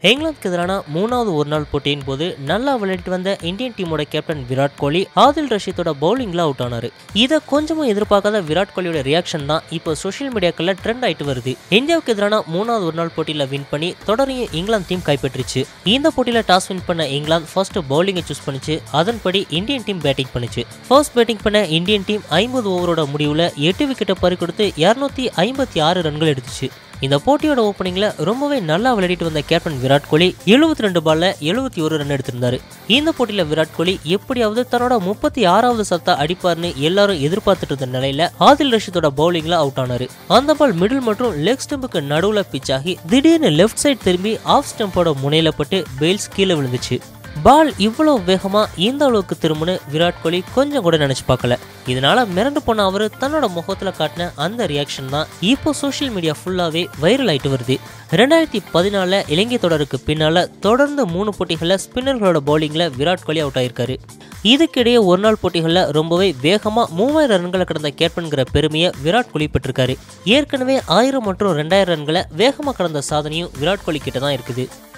இங்கிலாந்துக்கு எதிரான மூணாவது ஒரு நாள் போட்டியின் போது நல்லா விளையாடிட்டு வந்த இந்தியன் டீமோட கேப்டன் விராட் கோலி ஆதில் ரஷீதோட பவுலிங்ல அவுட் ஆனாரு இதை கொஞ்சமும் எதிர்பார்க்காத விராட் கோலியோட ரியாக்ஷன் தான் இப்போ சோஷியல் மீடியாக்கள்ல ட்ரெண்ட் ஆயிட்டு வருது இந்தியாவுக்கு எதிரான மூணாவது ஒரு நாள் போட்டியில வின் பண்ணி தொடரையும் இங்கிலாந்து டீம் கைப்பற்றிச்சு இந்த போட்டியில டாஸ் வின் பண்ண இங்கிலாந்து ஃபர்ஸ்ட் பவுலிங்கை சூஸ் பண்ணிச்சு அதன்படி இந்தியன் டீம் பேட்டிங் பண்ணிச்சு ஃபர்ஸ்ட் பேட்டிங் பண்ண இந்தியன் டீம் ஐம்பது ஓவரோட முடிவுல எட்டு விக்கெட்டை பறி கொடுத்து இருநூத்தி ஐம்பத்தி ஆறு ரன்கள் எடுத்துச்சு இந்த போட்டியோட ஓப்பனிங்ல ரொம்பவே நல்லா விளையாடிட்டு வந்த கேப்டன் விராட் கோலி எழுபத்தி ரெண்டு பால்ல எழுபத்தி ஒரு ரன் எடுத்திருந்தாரு இந்த போட்டியில விராட் கோலி எப்படியாவது தன்னோட முப்பத்தி ஆறாவது சத்தா அடிப்பார்னு எல்லாரும் எதிர்பார்த்துட்டு இருந்த நிலையில ஆதில் ரஷீதோட பவுலிங்ல அவுட் ஆனாரு அந்த பால் மிடில் மற்றும் லெக் ஸ்டம்புக்கு நடுவுல பிச் ஆகி திடீர்னு லெஃப்ட் சைடு திரும்பி ஆஃப் ஸ்டம்போட முனையில பட்டு பெயில்ஸ் கீழே விழுந்துச்சு பால் இவ்வளவு வேகமா இந்த அளவுக்கு திரும்புன்னு விராட் கோலி கொஞ்சம் கூட நினைச்சு பார்க்கல இதனால மிரண்டு போன அவரு தன்னோட முகத்துல காட்டின அந்த ரியாக்ஷன் தான் இப்போ சோஷியல் மீடியா ஃபுல்லாவே வைரல் ஆயிட்டு வருது ரெண்டாயிரத்தி பதினாலுல இலங்கை தொடருக்கு பின்னால தொடர்ந்து மூணு போட்டிகளில் ஸ்பின்னர்களோட பவுலிங்ல விராட் கோலி அவுட் ஆயிருக்காரு இதுக்கிடையே ஒரு நாள் போட்டிகளில் ரொம்பவே வேகமா மூவாயிரம் ரன்களை கடந்த கேப்டன்கிற பெருமையை விராட் கோலி பெற்றிருக்காரு ஏற்கனவே ஆயிரம் மற்றும் ரெண்டாயிரம் ரன்களை வேகமா கடந்த சாதனையும் விராட் கோலி கிட்ட தான் இருக்குது